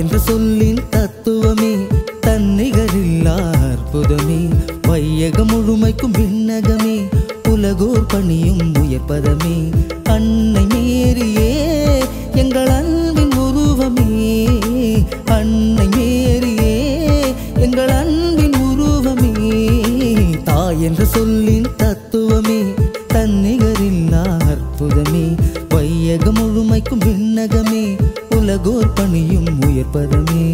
என்ற சொல்லின் தத்துவமே தன்னிகரில்லா அற்புதமே வையகம் முழுமைக்கும் விண்ணகமே உலகோர் பணியும் உயர்ப்பதமே அன்னை மேரியே எங்கள் அன்பின் உருவமே அன்னை மேரியே எங்கள் அன்பின் உருவமே தாய் என்ற சொல்லின் தத்துவமே தன்னிகரில்லா அற்புதமே வையகம் முழுமைக்கும் விண்ணகமே உலகோர் பணியும் உயர்ப்பதமே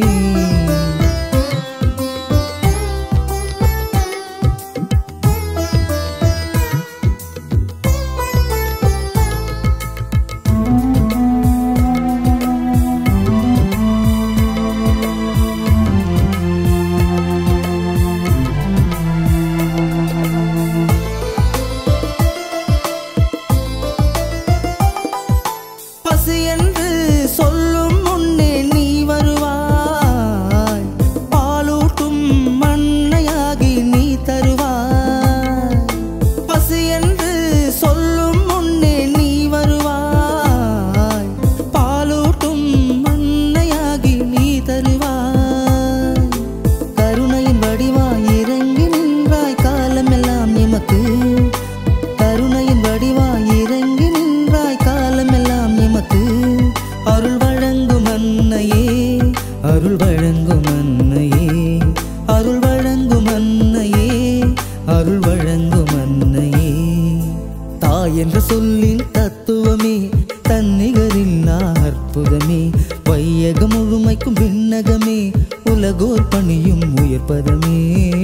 பசி என்று சொல்லும் முன்னே நீ வருவாய் பாலூட்டும் மண்ணையாகி நீ தருவாய் பசி என்று சொல்லும் முன்னே நீ வருவாய் பாலூட்டும் மண்ணையாகி நீ தருவாய் கருணையின் வடிவாய் இறங்கி நின்றாய் காலமெல்லாம் எமக்கு கருணையின் வடிவாய் இறங்கி நின்றாய் காலமெல்லாம் எமக்கு அருள் வழங்கும் அன்னையே அருள் வழங்கும் அன்னையே அருள் வழங்கும் அன்னையே அருள் வழங்கும் அன்னையே தாய் என்ற சொல்லின் தத்துவமே தன்னிகரில்லா அற்புதமே வையகம் முழுமைக்கும் விண்ணகமே உலகோர் பணியும் உயர்ப்பதமே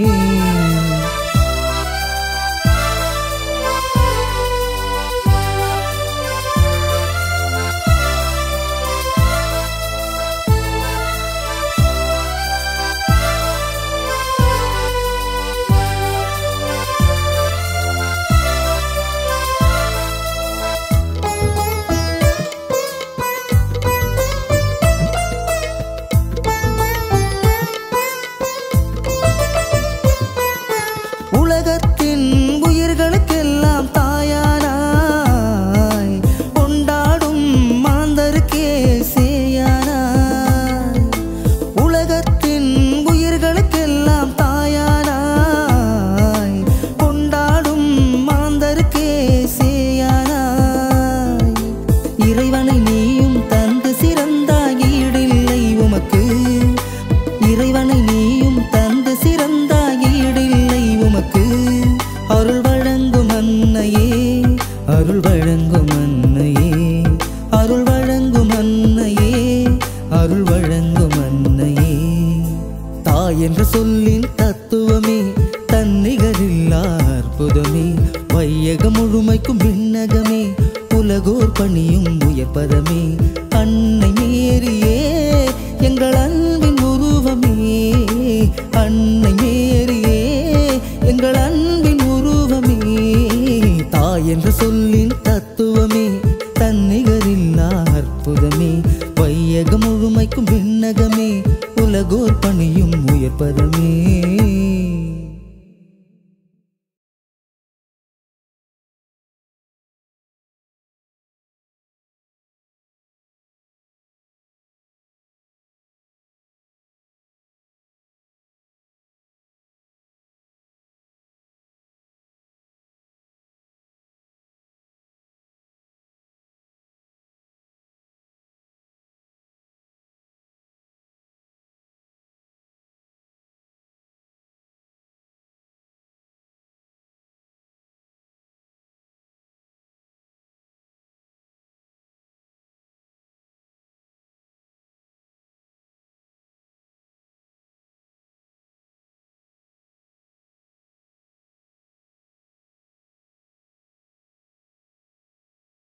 உலகத்தின் உயிர்களுக்கெல்லாம் தாயானாய் கொண்டாடும் மாந்தருக்கே சேயானாய் உலகத்தின் உயிர்களுக்கெல்லாம் தாயானாய் கொண்டாடும் மாந்தருக்கே சேயானாய் இறைவனை நீயும் தந்து சிறந்தாய் ஈடில்லை உமக்கு இறைவனை நீயும் தந்து சிறந்தாய் ஈடில்லை உமக்கு அருள் வழங்கும் அன்னையே அருள் வழங்கும் அன்னையே அருள் வழங்கும் அன்னையே அருள் வழங்கும் அன்னையே தாய் என்ற சொல்லின் தத்துவமே தன்னிகரில்லா அற்புதமே வையகம் முழுமைக்கும் விண்ணகமே உலகோர் பணியும் உயர்ப்பதமே அன்னை மேரியே எங்கள் அன்பின் உருவமே அன்னை மேரியே எங்கள் அன்பின் உருவமே தாய் என்ற சொல்லின் தத்துவமே தன்னிகரில்லா அற்புதமே வையகம் முழுமைக்கும் விண்ணகமே உலகோர் பணியும் உயர்ப்பதமே